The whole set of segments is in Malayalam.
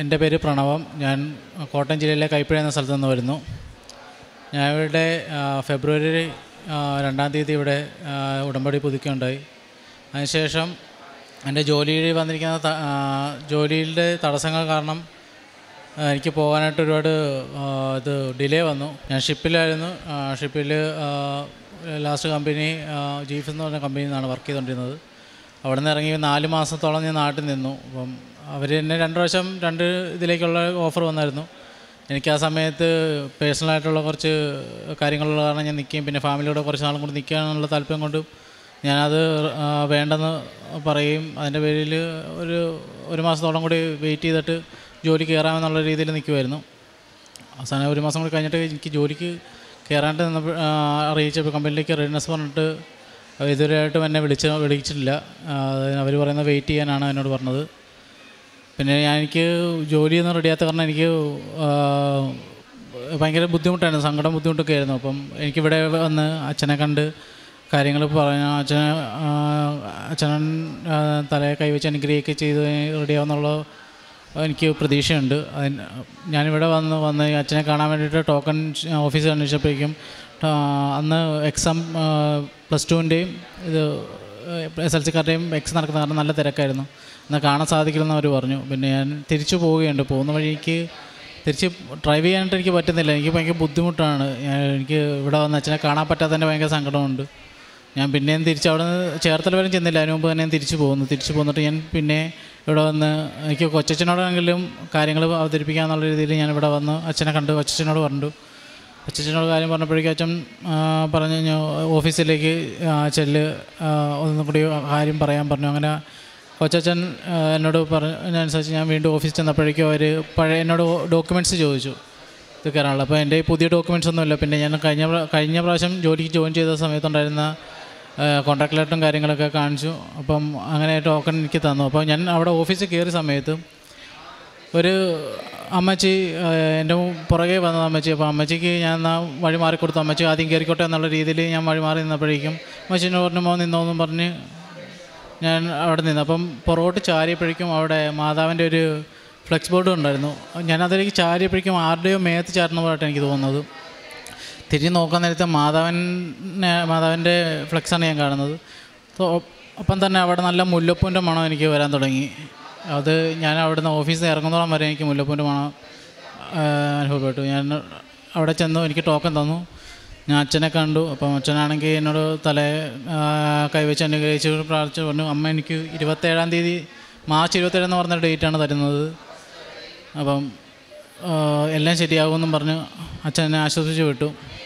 എൻ്റെ പേര് പ്രണവം ഞാൻ കോട്ടയം ജില്ലയിലെ കൈപ്പഴ എന്ന സ്ഥലത്ത് നിന്ന് വരുന്നു ഞാൻ ഇവിടെ ആ, ഫെബ്രുവരി ആ, രണ്ടാം തീയതി ഇവിടെ ആ, ഉടമ്പടി പുതുക്കുകയുണ്ടായി അതിനുശേഷം എൻ്റെ ജോലിയിൽ വന്നിരിക്കുന്ന ത- ആ, ജോലിയുടെ തടസ്സങ്ങൾ കാരണം ആ, എനിക്ക് പോകാനായിട്ട് ഒരുപാട് ആ, ഇത് ഡിലേ വന്നു ഞാൻ ഷിപ്പിലായിരുന്നു ഷിപ്പിൽ ലാസ്റ്റ് കമ്പനി ജീഫ് എന്ന് പറഞ്ഞ കമ്പനിയിൽ നിന്നാണ് വർക്ക് ചെയ്തുകൊണ്ടിരുന്നത് അവിടെ നിന്ന് ഇറങ്ങി നാല് മാസത്തോളം ഞാൻ നാട്ടിൽ നിന്നു അപ്പം അവർ എന്നെ രണ്ട് പ്രാവശ്യം രണ്ട് ഇതിലേക്കുള്ള ഓഫർ വന്നായിരുന്നു എനിക്ക് ആ സമയത്ത് പേഴ്സണലായിട്ടുള്ള കുറച്ച് കാര്യങ്ങളുള്ള കാരണം ഞാൻ നിൽക്കുകയും പിന്നെ ഫാമിലിയോടെ കുറച്ച് നാളും കൂടി നിൽക്കാനുള്ള താല്പര്യം കൊണ്ടും ഞാനത് ആ, വേണ്ടെന്ന് പറയുകയും അതിൻ്റെ പേരിൽ ഒരു ഒരു മാസത്തോളം കൂടി വെയിറ്റ് ചെയ്തിട്ട് ജോലി കയറാമെന്നുള്ള രീതിയിൽ നിൽക്കുമായിരുന്നു അവസാനം ഒരു മാസം കൂടി കഴിഞ്ഞിട്ട് എനിക്ക് ജോലിക്ക് കയറാണ്ട് നിന്നപ്പോൾ അറിയിച്ചപ്പോൾ കമ്പനിയിലേക്ക് റെഡിനെസ് പറഞ്ഞിട്ട് ഇതുവരെയായിട്ടും എന്നെ വിളിച്ച വിളിച്ചിട്ടില്ല അവർ പറയുന്നത് വെയിറ്റ് ചെയ്യാനാണ് എന്നോട് പറഞ്ഞത് പിന്നെ ഞാൻ എനിക്ക് ജോലിയൊന്നും റെഡിയാത്ത കാരണം എനിക്ക് ആ, ഭയങ്കര ബുദ്ധിമുട്ടായിരുന്നു സങ്കടം ബുദ്ധിമുട്ടൊക്കെ ആയിരുന്നു അപ്പം എനിക്കിവിടെ വന്ന് അച്ഛനെ കണ്ട് കാര്യങ്ങൾ പറഞ്ഞ അച്ഛനെ ആ, അച്ഛൻ ആ, തലയെ കൈവച്ച് അനുഗ്രഹിക്കുകയൊക്കെ ചെയ്ത് റെഡിയാവുന്നുള്ള എനിക്ക് പ്രതീക്ഷയുണ്ട് അതിന് ഞാനിവിടെ വന്ന് വന്ന് ഈ അച്ഛനെ കാണാൻ വേണ്ടിയിട്ട് ടോക്കൺ ഓഫീസിൽ അന്വേഷിച്ചപ്പോഴേക്കും ആ, അന്ന് എക്സാം പ്ലസ് ടുവിൻ്റെയും ഇത് എസ് എൽ സിക്കാരുടെയും എക്സ് നടക്കുന്ന കാരണം നല്ല തിരക്കായിരുന്നു എന്നാൽ കാണാൻ സാധിക്കില്ലെന്ന് അവർ പറഞ്ഞു പിന്നെ ഞാൻ തിരിച്ചു പോവുകയുണ്ട് പോകുന്ന വഴിക്ക് തിരിച്ച് ഡ്രൈവ് ചെയ്യാനായിട്ട് എനിക്ക് പറ്റുന്നില്ല എനിക്ക് ഭയങ്കര ബുദ്ധിമുട്ടാണ് ഞാൻ- എനിക്ക് ഇവിടെ വന്ന് അച്ഛനെ കാണാൻ പറ്റാത്തതിൻ്റെ ഭയങ്കര സങ്കടമുണ്ട് ഞാൻ പിന്നെയും തിരിച്ച് അവിടെ നിന്ന് ചേർത്തല വരെ ചെന്നില്ല അതിന് മുമ്പ് തന്നെ ഞാൻ തിരിച്ചു പോകുന്നു തിരിച്ചു പോന്നിട്ട് ഞാൻ പിന്നെ ഇവിടെ വന്ന് എനിക്ക് കൊച്ചച്ഛനോടെങ്കിലും കാര്യങ്ങൾ അവതരിപ്പിക്കാന്നുള്ള രീതിയിൽ ഞാൻ ഇവിടെ വന്ന് അച്ഛനെ കണ്ടു കൊച്ചച്ഛനോട് പറഞ്ഞു അച്ഛനോട് കാര്യം പറഞ്ഞപ്പോഴേക്കും അച്ഛൻ ആ, പറഞ്ഞു "ഞാൻ ഓഫീസിലേക്ക് ആ, ചെല്ല് ആ, ഒന്നും കൂടി കാര്യം പറയാൻ പറഞ്ഞു അങ്ങനെ കൊച്ചച്ഛൻ ആ, എന്നോട് പറഞ്ഞനുസരിച്ച് ഞാൻ വീണ്ടും ഓഫീസിൽ ചെന്നപ്പോഴേക്കും അവർ പഴയ എന്നോട് ഡോക്യുമെൻറ്റ്സ് ചോദിച്ചു ഇത് കയറാനുള്ള അപ്പോൾ എൻ്റെ പുതിയ ഡോക്യുമെൻറ്റ്സ് ഒന്നുമില്ല പിന്നെ ഞാൻ കഴിഞ്ഞ പ്രാ- കഴിഞ്ഞ പ്രാവശ്യം ജോലിക്ക് ജോയിൻ ചെയ്ത സമയത്തുണ്ടായിരുന്ന കോൺട്രാക്ട് ലെറ്ററും കാര്യങ്ങളൊക്കെ കാണിച്ചു അപ്പം അങ്ങനെ ടോക്കൺ എനിക്ക് തന്നു അപ്പോൾ ഞാൻ അവിടെ ഓഫീസിൽ കയറിയ സമയത്ത് ഒരു അമ്മച്ചി ആ, എൻ്റെ പുറകെ വന്ന അമ്മച്ചി അപ്പോൾ അമ്മച്ചിക്ക് ഞാൻ എന്നാ വഴി മാറിക്കൊടുത്തു അമ്മച്ചി ആദ്യം കയറിക്കോട്ടെ എന്നുള്ള രീതിയിൽ ഞാൻ വഴി മാറി നിന്നപ്പോഴേക്കും അമ്മച്ചിൻ്റെ പറഞ്ഞു മോ നിന്നോന്നും പറഞ്ഞ് ഞാൻ അവിടെ നിന്ന് അപ്പം പുറകോട്ട് ചാരിയപ്പോഴേക്കും അവിടെ മാതാവിൻ്റെ ഒരു ഫ്ലെക്സ് ബോർഡ് ഉണ്ടായിരുന്നു ഞാൻ അതിലേക്ക് ചാരിയപ്പോഴേക്കും ആരുടെയോ മേത്ത് ചാരണമായിട്ട് എനിക്ക് തോന്നുന്നത് തിരിഞ്ഞ് നോക്കാൻ നേരത്തെ മാതാവിനെ മാതാവിൻ്റെ ഫ്ലെക്സാണ് ഞാൻ കാണുന്നത് സോ അപ്പം തന്നെ അവിടെ നല്ല മുല്ലപ്പൂവിൻ്റെ മണം എനിക്ക് വരാൻ തുടങ്ങി അത് ഞാൻ അവിടുന്ന് ഓഫീസിൽ നിന്ന് ഇറങ്ങുന്നോളം വരെ എനിക്ക് മുല്ലപ്പൂവിൻ്റെ മണം ആ, അനുഭവപ്പെട്ടു ഞാൻ അവിടെ ചെന്നു എനിക്ക് ടോക്കൺ തന്നു ഞാൻ അച്ഛനെ കണ്ടു അപ്പം അച്ഛനാണെങ്കിൽ എന്നോട് തല കൈവച്ച് അനുഗ്രഹിച്ച് പ്രാർത്ഥിച്ചു പറഞ്ഞു അമ്മ എനിക്ക് ഇരുപത്തേഴാം തീയതി മാർച്ച് ഇരുപത്തേഴെന്ന് പറഞ്ഞ ഡേറ്റാണ് തരുന്നത് അപ്പം ആ, എല്ലാം ശരിയാകുമെന്നും പറഞ്ഞ് അച്ഛൻ എന്നെ ആശ്വസിച്ച് വിട്ടു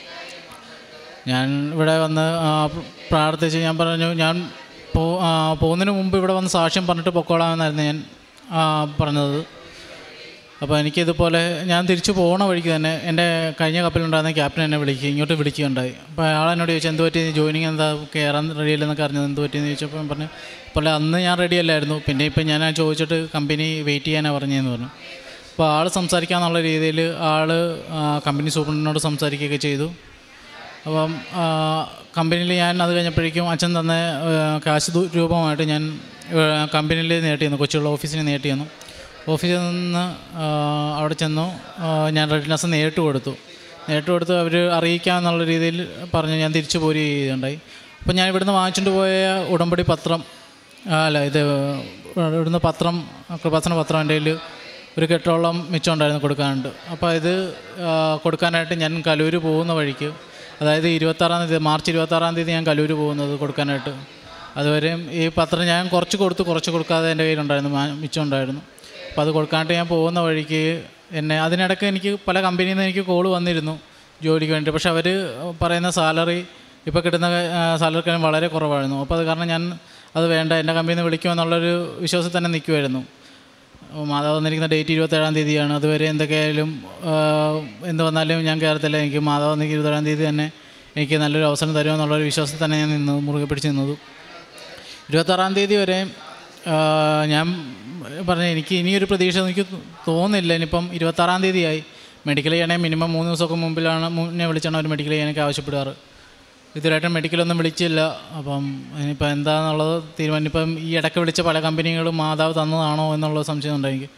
ഞാൻ ഇവിടെ വന്ന് ആ, പ്രാർത്ഥിച്ച് ഞാൻ പറഞ്ഞു ഞാൻ പോ ആ, പോകുന്നതിന് മുമ്പ് ഇവിടെ വന്ന് സാക്ഷ്യം പറഞ്ഞിട്ട് പൊക്കോളാമെന്നായിരുന്നു ഞാൻ ആ, പറഞ്ഞത് അപ്പോൾ എനിക്കിതുപോലെ ഞാൻ തിരിച്ചു പോകണ വഴിക്ക് തന്നെ എൻ്റെ കഴിഞ്ഞ കപ്പലുണ്ടായിരുന്ന ക്യാപ്റ്റൻ എന്നെ വിളിക്കുക ഇങ്ങോട്ട് വിളിക്കുകയുണ്ടായി അപ്പോൾ അയാൾ എന്നോട് ചോദിച്ചു എന്ത് പറ്റി ജോയിനിങ് എന്താ കയറാൻ റെഡിയല്ലെന്നൊക്കെ അറിഞ്ഞത് എന്ത് പറ്റിയെന്ന് ചോദിച്ചപ്പോൾ ഞാൻ പറഞ്ഞു അപ്പോൾ അന്ന് ഞാൻ റെഡി അല്ലായിരുന്നു പിന്നെ ഇപ്പം ഞാൻ ആ ചോദിച്ചിട്ട് കമ്പനി വെയിറ്റ് ചെയ്യാനാണ് പറഞ്ഞതെന്ന് പറഞ്ഞു അപ്പോൾ ആൾ സംസാരിക്കാന്നുള്ള രീതിയിൽ ആൾ കമ്പനി സൂപ്രണ്ടിനോട് സംസാരിക്കുകയൊക്കെ ചെയ്തു അപ്പം കമ്പനിയിൽ ഞാൻ അത് കഴിഞ്ഞപ്പോഴേക്കും അച്ഛൻ തന്ന ആ, കാശ് ദു- രൂപമായിട്ട് ഞാൻ കമ്പനിയിൽ നേട്ടി തന്നു കൊച്ചിയുള്ള ഓഫീസിന് നേട്ടി തന്നു ഓഫീസിൽ നിന്ന് ആ, അവിടെ ചെന്നു ആ, ഞാൻ റെഡിനെസ് നേരിട്ട് കൊടുത്തു നേരിട്ട് കൊടുത്ത് അവർ അറിയിക്കാമെന്നുള്ള രീതിയിൽ പറഞ്ഞ് ഞാൻ തിരിച്ചു പോരുകയുണ്ടായി അപ്പോൾ ഞാൻ ഇവിടുന്ന് വാങ്ങിച്ചുകൊണ്ട് പോയ ഉടമ്പടി പത്രം ആ, അല്ല ഇത് ഇവിടുന്ന് പത്രം കൃപാസന പത്രം എൻ്റെ കയ്യിൽ ഒരു കെട്ടോളം മിച്ചം ഉണ്ടായിരുന്നു കൊടുക്കാനുണ്ട് അപ്പോൾ ഇത് ആ, കൊടുക്കാനായിട്ട് ഞാൻ കലൂർ പോകുന്ന വഴിക്ക് അതായത് ഇരുപത്താറാം തീയതി മാർച്ച് ഇരുപത്താറാം തീയതി ഞാൻ കലൂർ പോകുന്നത് കൊടുക്കാനായിട്ട് അതുവരെയും ഈ പത്രം ഞാൻ കുറച്ച് കൊടുത്ത് കുറച്ച് കൊടുക്കാതെ എൻ്റെ കയ്യിലുണ്ടായിരുന്നു മാ- മിച്ചം ഉണ്ടായിരുന്നു അപ്പോൾ അത് കൊടുക്കാനായിട്ട് ഞാൻ പോകുന്ന വഴിക്ക് എന്നെ അതിനിടയ്ക്ക് എനിക്ക് പല കമ്പനിയിൽ നിന്ന് എനിക്ക് കോൾ വന്നിരുന്നു ജോലിക്ക് വേണ്ടി പക്ഷെ അവർ പറയുന്ന സാലറി ഇപ്പോൾ കിട്ടുന്ന സാലറിക്കാരും വളരെ കുറവായിരുന്നു അപ്പോൾ അത് കാരണം ഞാൻ അത് വേണ്ട എൻ്റെ കമ്പനിയിൽ നിന്ന് വിളിക്കുമെന്നുള്ളൊരു വിശ്വാസത്തിൽ തന്നെ നിൽക്കുമായിരുന്നു മാതാവ് വന്നിരിക്കുന്ന ഡേറ്റ് ഇരുപത്തേഴാം തീയതിയാണ് അതുവരെ എന്തൊക്കെയായാലും ആ, എന്ത് വന്നാലും ഞാൻ കയറത്തില്ല എനിക്ക് മാതാവ് വന്നിരിക്കുന്ന ഇരുപത്തേഴാം തീയതി തന്നെ എനിക്ക് നല്ലൊരു അവസരം തരുമെന്നുള്ളൊരു വിശ്വാസത്തിൽ തന്നെ ഞാൻ നിന്ന് മുറുകെ പിടിച്ച് നിന്നത് ഇരുപത്താറാം തീയതി വരെ ആ, ഞാൻ പറഞ്ഞ എനിക്ക് ഇനിയൊരു പ്രതീക്ഷ എനിക്ക് തോന്നുന്നില്ല ഇനിയിപ്പം ഇരുപത്താറാം തീയതിയായി മെഡിക്കൽ ചെയ്യണേ മിനിമം മൂന്ന് ദിവസമൊക്കെ മുമ്പിലാണ് മുന്നേ വിളിച്ചാണ് അവർ മെഡിക്കൽ ചെയ്യാനൊക്കെ ആവശ്യപ്പെടാറ് ഇതുവരെയായിട്ടും മെഡിക്കലൊന്നും വിളിച്ചില്ല അപ്പം ഇനിയിപ്പോൾ എന്താണെന്നുള്ളത് തീരുമാനം ഇപ്പം ഈ ഇടയ്ക്ക് വിളിച്ച പല കമ്പനികളും മാതാവ് തന്നതാണോ എന്നുള്ള സംശയം ഉണ്ട് എനിക്ക്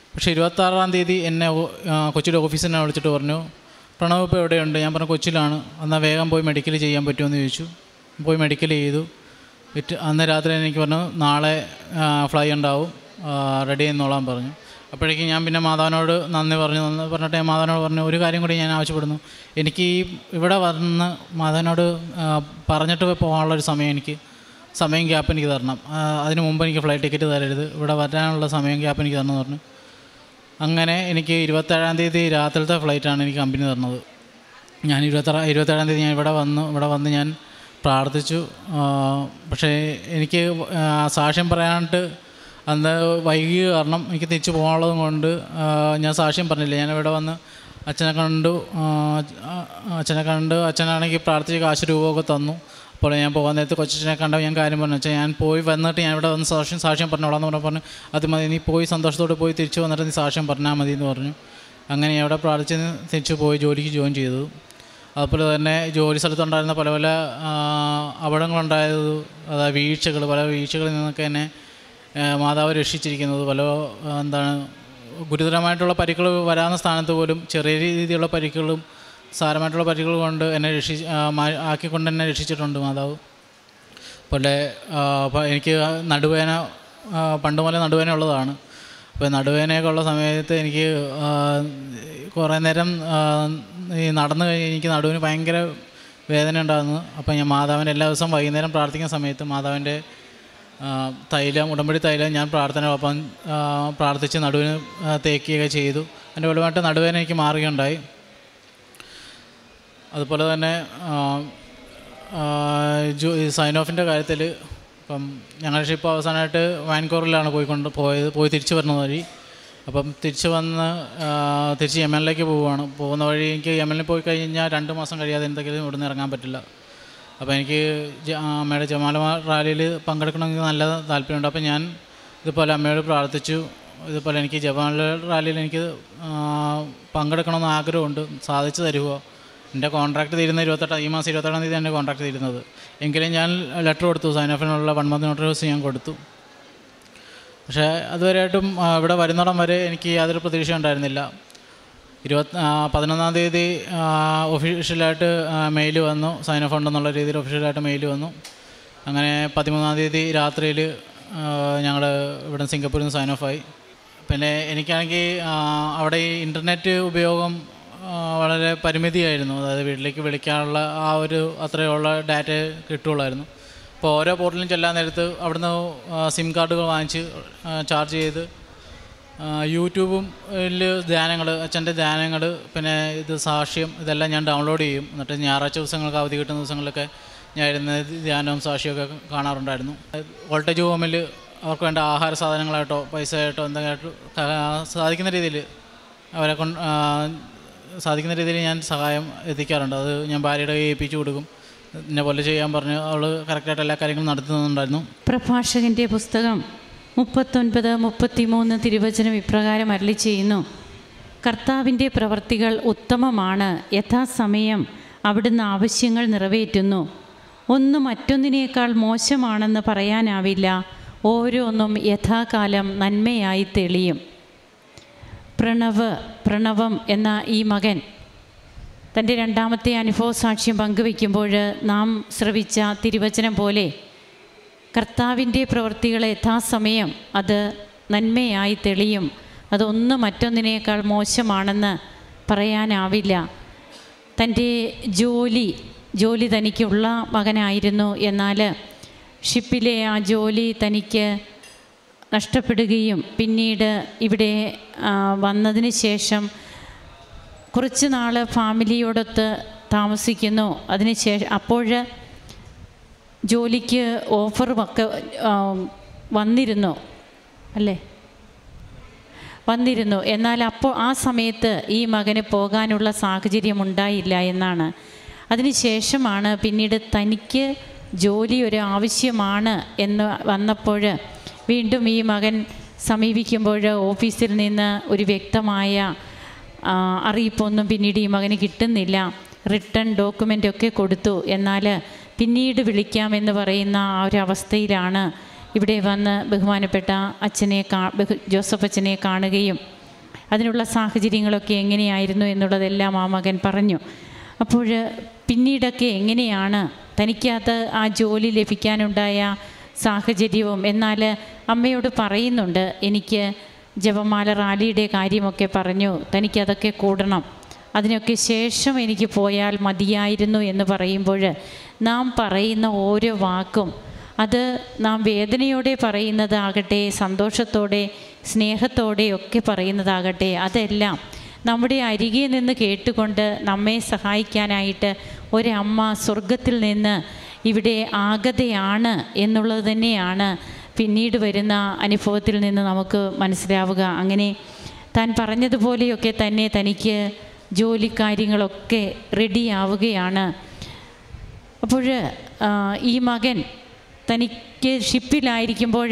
പക്ഷേ ഇരുപത്താറാം തീയതി എന്നെ ഓ- ആ, കൊച്ചിയിലെ ഓഫീസിൽ എന്നെ വിളിച്ചിട്ട് പറഞ്ഞു പ്രണവ് ഇപ്പോൾ എവിടെയുണ്ട് ഞാൻ പറഞ്ഞു കൊച്ചിയിലാണ് എന്നാൽ വേഗം പോയി മെഡിക്കൽ ചെയ്യാൻ പറ്റുമെന്ന് ചോദിച്ചു പോയി മെഡിക്കൽ ചെയ്തു വിറ്റ് അന്ന് രാത്രി എനിക്ക് പറഞ്ഞു നാളെ ഫ്ലൈ ഉണ്ടാവും റെഡി എന്നോളാൻ പറഞ്ഞു അപ്പോഴേക്കും ഞാൻ പിന്നെ മാതാവിനോട് നന്ദി പറഞ്ഞു നന്ദി പറഞ്ഞിട്ട് ഞാൻ മാതാവിനോട് പറഞ്ഞു ഒരു കാര്യം കൂടി ഞാൻ ആവശ്യപ്പെടുന്നു എനിക്ക് ഈ ഇവിടെ വന്ന് മാതാവിനോട് ആ, പറഞ്ഞിട്ട് പോകാനുള്ളൊരു സമയം എനിക്ക് സമയം ഗ്യാപ്പ് എനിക്ക് തരണം ആ, അതിന് മുമ്പ് എനിക്ക് ഫ്ലൈറ്റ് ടിക്കറ്റ് തരരുത് ഇവിടെ വരാനുള്ള സമയം ഗ്യാപ്പ് എനിക്ക് തരണം എന്ന് പറഞ്ഞു അങ്ങനെ എനിക്ക് ഇരുപത്തേഴാം തീയതി രാത്രിലത്തെ ഫ്ലൈറ്റാണ് എനിക്ക് കമ്പനി തന്നത് ഞാൻ ഇരുപത്താറ് ഇരുപത്തേഴാം തീയതി ഞാൻ ഇവിടെ വന്നു ഇവിടെ വന്ന് ഞാൻ പ്രാർത്ഥിച്ചു ആ, പക്ഷേ എനിക്ക് ആ, സാക്ഷ്യം പറയാനായിട്ട് അന്ന് വൈകി കാരണം എനിക്ക് തിരിച്ചു പോകാനുള്ളത് കൊണ്ട് ആ, ഞാൻ സാക്ഷ്യം പറഞ്ഞില്ല ഞാൻ ഇവിടെ വന്ന് അച്ഛനെ കണ്ടു ആ, ആ, അച്ഛനെ കണ്ട് അച്ഛനാണെങ്കിൽ പ്രാർത്ഥിച്ച് കാശ് രൂപമൊക്കെ തന്നു അപ്പോൾ ഞാൻ പോകാൻ നേരത്ത് കൊച്ചനെ കണ്ട ഞാൻ കാര്യം പറഞ്ഞു വെച്ചാൽ ഞാൻ പോയി വന്നിട്ട് ഞാൻ ഇവിടെ വന്ന് സാക്ഷ്യം സാക്ഷ്യം പറഞ്ഞോളാം എന്ന് പറഞ്ഞ് പറഞ്ഞു അത് മതി നീ പോയി സന്തോഷത്തോടെ പോയി തിരിച്ചു വന്നിട്ട് നീ സാക്ഷ്യം പറഞ്ഞാൽ മതി എന്ന് പറഞ്ഞു അങ്ങനെ ഞാൻ അവിടെ പ്രാർത്ഥിച്ച് തിരിച്ചു പോയി ജോലിക്ക് ജോയിൻ ചെയ്തു അതുപോലെ തന്നെ ജോലി സ്ഥലത്തുണ്ടായിരുന്ന പല പല ആ, അപകടങ്ങളുണ്ടായത് അതായത് വീഴ്ചകൾ പല വീഴ്ചകളിൽ നിന്നൊക്കെ എന്നെ ആ, മാതാവ് രക്ഷിച്ചിരിക്കുന്നത് പല ആ, എന്താണ് ഗുരുതരമായിട്ടുള്ള പരിക്കുകൾ വരാവുന്ന സ്ഥാനത്ത് പോലും ചെറിയ രീതിയിലുള്ള പരിക്കുകളും സാരമായിട്ടുള്ള പരിക്കുകൾ കൊണ്ട് എന്നെ രക്ഷി ആ, മാ- ആക്കിക്കൊണ്ട് എന്നെ രക്ഷിച്ചിട്ടുണ്ട് മാതാവ് പോലെ ആ, അപ്പോൾ എനിക്ക് നടുവേന ആ, പണ്ട് മുതലേ നടുവേന ഉള്ളതാണ് അപ്പോൾ നടുവേനയൊക്കെ ഉള്ള സമയത്ത് എനിക്ക് ആ, കുറേ നേരം ആ, ഈ നടന്നു കഴിഞ്ഞ് എനിക്ക് നടുവിന് ഭയങ്കര വേദന ഉണ്ടാകുന്നു അപ്പോൾ ഞാൻ മാതാവിൻ്റെ എല്ലാ ദിവസവും വൈകുന്നേരം പ്രാർത്ഥിക്കുന്ന സമയത്ത് മാതാവിൻ്റെ ആ, തൈലം ഉടമ്പടി തൈലം ഞാൻ പ്രാർത്ഥന ഒപ്പം ആ, പ്രാർത്ഥിച്ച് നടുവിന് ആ, തേക്കുകയൊക്കെ ചെയ്തു എൻ്റെ ഫലമായിട്ട് നടുവേന എനിക്ക് മാറുകയുണ്ടായി അതുപോലെ തന്നെ ആ, ആ, ജോ സൈൻ ഓഫിൻ്റെ കാര്യത്തിൽ ഇപ്പം ഞങ്ങളുടെ ഷിപ്പ് അവസാനമായിട്ട് വാൻകോറിലാണ് പോയിക്കൊണ്ട് പോയത് പോയി തിരിച്ചു വരുന്ന വഴി അപ്പം തിരിച്ച് വന്ന് ആ, തിരിച്ച് യമനിലേക്ക് പോവുകയാണ് പോകുന്ന വഴി എനിക്ക് യമനിൽ പോയി കഴിഞ്ഞാൽ രണ്ട് മാസം കഴിയാതെ എന്തെങ്കിലും ഇവിടുന്ന് ഇറങ്ങാൻ പറ്റില്ല അപ്പോൾ എനിക്ക് ജ- ആ, അമ്മയുടെ ജമാല റാലിയിൽ പങ്കെടുക്കണമെങ്കിൽ നല്ല താല്പര്യമുണ്ട് അപ്പോൾ ഞാൻ ഇതുപോലെ അമ്മയോട് പ്രാർത്ഥിച്ചു ഇതുപോലെ എനിക്ക് ജമാല റാലിയിൽ എനിക്ക് ആ, പങ്കെടുക്കണമെന്ന് ആഗ്രഹമുണ്ട് സാധിച്ചു തരുമോ എൻ്റെ കോൺട്രാക്ട് തീരുന്ന ഇരുപത്തെട്ടാം ഈ മാസം ഇരുപത്തെട്ടാം തീയതി എൻ്റെ കോൺട്രാക്ട് തീരുന്നത് എങ്കിലും ഞാൻ ലെറ്റർ കൊടുത്തു സൈൻ ഓഫിനുള്ള വൺ മന്ത് നോട്ടീസ് ഞാൻ കൊടുത്തു പക്ഷേ അതുവരെയായിട്ടും ആ, ഇവിടെ വരുന്നിടം വരെ എനിക്ക് യാതൊരു പ്രതീക്ഷ ഉണ്ടായിരുന്നില്ല ഇരുപത്തി ആ, പതിനൊന്നാം തീയതി ഒഫീഷ്യലായിട്ട് മെയിൽ വന്നു സൈൻ ഓഫ് ഉണ്ടെന്നുള്ള രീതിയിൽ ഒഫീഷ്യലായിട്ട് മെയിൽ വന്നു അങ്ങനെ പതിമൂന്നാം തീയതി രാത്രിയിൽ ഞങ്ങൾ ഇവിടെ സിംഗപ്പൂരിൽ നിന്ന് സൈൻ ഓഫായി പിന്നെ എനിക്കാണെങ്കിൽ ആ, അവിടെ ഈ ഇൻ്റർനെറ്റ് ഉപയോഗം ആ, വളരെ പരിമിതിയായിരുന്നു അതായത് വീട്ടിലേക്ക് വിളിക്കാനുള്ള ആ ഒരു അത്രയുള്ള ഡാറ്റ കിട്ടുള്ളായിരുന്നു അപ്പോൾ ഓരോ പോർട്ടലിലും ചെല്ലാൻ നേരത്ത് അവിടുന്ന് സിം കാർഡുകൾ വാങ്ങിച്ച് ആ, ചാർജ് ചെയ്ത് ആ, യൂട്യൂബും ല് ധ്യാനങ്ങൾ അച്ഛൻ്റെ ധ്യാനങ്ങൾ പിന്നെ ഇത് സാക്ഷ്യം ഇതെല്ലാം ഞാൻ ഡൗൺലോഡ് ചെയ്യും എന്നിട്ട് ഞായറാഴ്ച ദിവസങ്ങൾക്ക് അവധി കിട്ടുന്ന ദിവസങ്ങളിലൊക്കെ ഞാൻ ഇരുന്ന് ധ്യാനവും സാക്ഷിയൊക്കെ കാണാറുണ്ടായിരുന്നു വോൾട്ടേജ് ഹോമിൽ അവർക്ക് വേണ്ട ആഹാര സാധനങ്ങളായിട്ടോ പൈസ ആയിട്ടോ എന്തെങ്കിലും സാധിക്കുന്ന രീതിയിൽ അവരെ കൊണ്ട് ആ, സാധിക്കുന്ന രീതിയിൽ ഞാൻ സഹായം എത്തിക്കാറുണ്ട് അത് ഞാൻ ഭാര്യയുടെ കയ്യിൽ ഏൽപ്പിച്ചു കൊടുക്കും എന്നെ പോലെ ചെയ്യാൻ പറഞ്ഞ് അവൾ കറക്റ്റായിട്ട് എല്ലാ കാര്യങ്ങളും നടത്തുന്നുണ്ടായിരുന്നു പ്രഭാഷകൻ്റെ പുസ്തകം മുപ്പത്തൊൻപത് മുപ്പത്തിമൂന്ന് തിരുവചനം ഇപ്രകാരം അരളി ചെയ്യുന്നു കർത്താവിൻ്റെ പ്രവർത്തികൾ ഉത്തമമാണ് യഥാസമയം അവിടുന്ന് ആവശ്യങ്ങൾ നിറവേറ്റുന്നു ഒന്ന് മറ്റൊന്നിനേക്കാൾ മോശമാണെന്ന് പറയാനാവില്ല ഓരോന്നും യഥാകാലം നന്മയായി തെളിയും പ്രണവ് പ്രണവം എന്ന ഈ മകൻ തൻ്റെ രണ്ടാമത്തെ അനുഭവ സാക്ഷ്യം പങ്കുവയ്ക്കുമ്പോൾ നാം ശ്രവിച്ച തിരുവചനം പോലെ കർത്താവിൻ്റെ പ്രവൃത്തികൾ യഥാസമയം അത് നന്മയായി തെളിയും അതൊന്ന് മറ്റൊന്നിനേക്കാൾ മോശമാണെന്ന് പറയാനാവില്ല തൻ്റെ ജോലി ജോലി തനിക്കുള്ള മകനായിരുന്നു എന്നാൽ ഷിപ്പിലെ ആ ജോലി തനിക്ക് നഷ്ടപ്പെടുകയും പിന്നീട് ഇവിടെ ആ, വന്നതിന് ശേഷം കുറച്ച് നാൾ ഫാമിലിയോടൊത്ത് താമസിക്കുന്നു അതിന് ശേഷം അപ്പോൾ ജോലിക്ക് ഓഫറുമൊക്കെ ആ, വന്നിരുന്നു അല്ലേ വന്നിരുന്നു എന്നാൽ അപ്പോൾ ആ സമയത്ത് ഈ മകന് പോകാനുള്ള സാഹചര്യം ഉണ്ടായില്ല എന്നാണ് അതിനുശേഷമാണ് പിന്നീട് തനിക്ക് ജോലി ഒരു ആവശ്യമാണ് എന്ന് വന്നപ്പോൾ വീണ്ടും ഈ മകൻ സമീപിക്കുമ്പോൾ ഓഫീസിൽ നിന്ന് ഒരു വ്യക്തമായ ആ, അറിയിപ്പൊന്നും പിന്നീട് ഈ മകന് കിട്ടുന്നില്ല റിട്ടേൺ ഡോക്യുമെൻ്റ് ഒക്കെ കൊടുത്തു എന്നാൽ പിന്നീട് വിളിക്കാമെന്ന് പറയുന്ന ആ ഒരു അവസ്ഥയിലാണ് ഇവിടെ വന്ന് ബഹുമാനപ്പെട്ട അച്ഛനെ കാ ബഹു ജോസഫ് അച്ഛനെ കാണുകയും അതിനുള്ള സാഹചര്യങ്ങളൊക്കെ എങ്ങനെയായിരുന്നു എന്നുള്ളതെല്ലാം ആ മകൻ പറഞ്ഞു അപ്പോൾ പിന്നീടൊക്കെ എങ്ങനെയാണ് തനിക്കത് ആ ജോലി ലഭിക്കാനുണ്ടായ സാഹചര്യവും എന്നാൽ അമ്മയോട് പറയുന്നുണ്ട് എനിക്ക് ജപമാല റാലിയുടെ കാര്യമൊക്കെ പറഞ്ഞു തനിക്കതൊക്കെ കൂടണം അതിനൊക്കെ ശേഷം എനിക്ക് പോയാൽ മതിയായിരുന്നു എന്ന് പറയുമ്പോൾ നാം പറയുന്ന ഓരോ വാക്കും അത് നാം വേദനയോടെ പറയുന്നതാകട്ടെ സന്തോഷത്തോടെ സ്നേഹത്തോടെ ഒക്കെ പറയുന്നതാകട്ടെ അതെല്ലാം നമ്മുടെ അരികെ നിന്ന് കേട്ടുകൊണ്ട് നമ്മെ സഹായിക്കാനായിട്ട് ഒരമ്മ സ്വർഗത്തിൽ നിന്ന് ഇവിടെ ആഗതയാണ് എന്നുള്ളത് തന്നെയാണ് പിന്നീട് വരുന്ന അനുഭവത്തിൽ നിന്ന് നമുക്ക് മനസ്സിലാവുക അങ്ങനെ താൻ പറഞ്ഞതുപോലെയൊക്കെ തന്നെ തനിക്ക് ജോലിക്കാര്യങ്ങളൊക്കെ റെഡിയാവുകയാണ് അപ്പോൾ ഈ മകൻ തനിക്ക് ഷിപ്പിലായിരിക്കുമ്പോൾ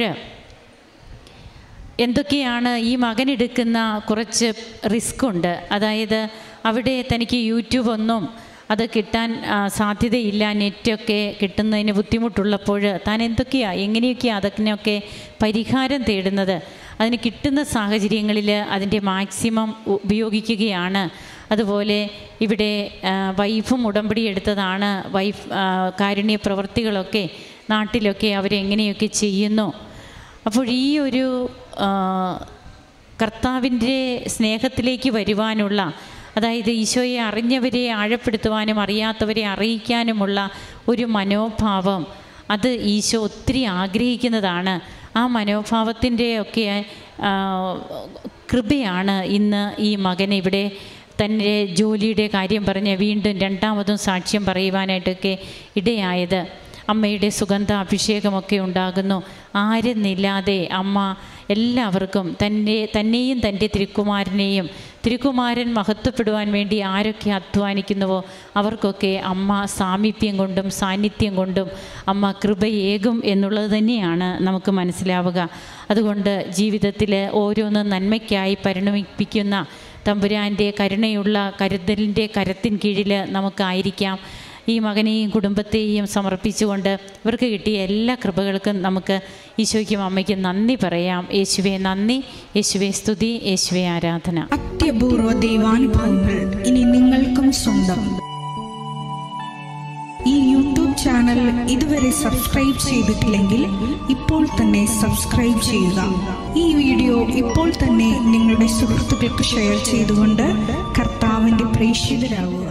എന്തൊക്കെയാണ് ഈ മകൻ എടുക്കുന്ന കുറച്ച് റിസ്ക് ഉണ്ട് അതായത് അവിടെ തനിക്ക് യൂട്യൂബ് ഒന്നും അത് കിട്ടാൻ ആ, സാധ്യതയില്ല നെറ്റൊക്കെ കിട്ടുന്നതിന് ബുദ്ധിമുട്ടുള്ളപ്പോൾ താൻ എന്തൊക്കെയാണ് എങ്ങനെയൊക്കെയാണ് അതിനൊക്കെ പരിഹാരം തേടുന്നത് അതിന് കിട്ടുന്ന സാഹചര്യങ്ങളിൽ അതിൻ്റെ മാക്സിമം ഉപയോഗിക്കുകയാണ് അതുപോലെ ഇവിടെ ആ, വൈഫും ഉടമ്പടി എടുത്തതാണ് വൈഫ് ആ, കാരുണ്യ പ്രവർത്തികളൊക്കെ നാട്ടിലൊക്കെ അവരെങ്ങനെയൊക്കെ ചെയ്യുന്നു അപ്പോൾ ഈ ഒരു ആ, കർത്താവിൻ്റെ സ്നേഹത്തിലേക്ക് വരുവാനുള്ള അതായത് ഈശോയെ അറിഞ്ഞവരെ ആഴപ്പെടുത്തുവാനും അറിയാത്തവരെ അറിയിക്കാനുമുള്ള ഒരു മനോഭാവം അത് ഈശോ ഒത്തിരി ആഗ്രഹിക്കുന്നതാണ് ആ മനോഭാവത്തിൻ്റെ ഒക്കെ ആ, കൃപയാണ് ഇന്ന് ഈ മകൻ ഇവിടെ തൻ്റെ ജോലിയുടെ കാര്യം പറഞ്ഞ് വീണ്ടും രണ്ടാമതും സാക്ഷ്യം പറയുവാനായിട്ടൊക്കെ ഇടയായത് അമ്മയുടെ സുഗന്ധ അഭിഷേകമൊക്കെ ഉണ്ടാകുന്നു ആരെന്നില്ലാതെ അമ്മ എല്ലാവർക്കും തന്നെ തന്നെയും തൻ്റെ തിരുക്കുമാരനെയും തിരുക്കുമാരൻ മഹത്വപ്പെടുവാൻ വേണ്ടി ആരൊക്കെ അധ്വാനിക്കുന്നുവോ അവർക്കൊക്കെ അമ്മ സാമീപ്യം കൊണ്ടും സാന്നിധ്യം കൊണ്ടും അമ്മ കൃപയേകും എന്നുള്ളത് തന്നെയാണ് നമുക്ക് മനസ്സിലാവുക അതുകൊണ്ട് ജീവിതത്തിൽ ഓരോന്നും നന്മയ്ക്കായി പരിണമിപ്പിക്കുന്ന തമ്പുരാൻ്റെ കരുണയുള്ള കരുതലിൻ്റെ കരത്തിൻ കീഴിൽ നമുക്കായിരിക്കാം ഈ മകനെയും കുടുംബത്തെയും സമർപ്പിച്ചുകൊണ്ട് ഇവർക്ക് കിട്ടിയ എല്ലാ കൃപകൾക്കും നമുക്ക് ഈശോയ്ക്കും അമ്മയ്ക്കും നന്ദി പറയാം യേശുവെ നന്ദി യേശുവെ സ്തുതി യേശുവെ ആരാധന അത്യപൂർവ ദൈവാനുഭവങ്ങൾ ഇനി നിങ്ങൾക്കും സ്വന്തം ഈ യൂട്യൂബ് ചാനൽ ഇതുവരെ സബ്സ്ക്രൈബ് ചെയ്തിട്ടില്ലെങ്കിൽ ഇപ്പോൾ തന്നെ സബ്സ്ക്രൈബ് ചെയ്യുക ഈ വീഡിയോ ഇപ്പോൾ തന്നെ നിങ്ങളുടെ സുഹൃത്തുക്കൾക്ക് ഷെയർ ചെയ്തുകൊണ്ട് കർത്താവിൻ്റെ പ്രേക്ഷിതരാകുക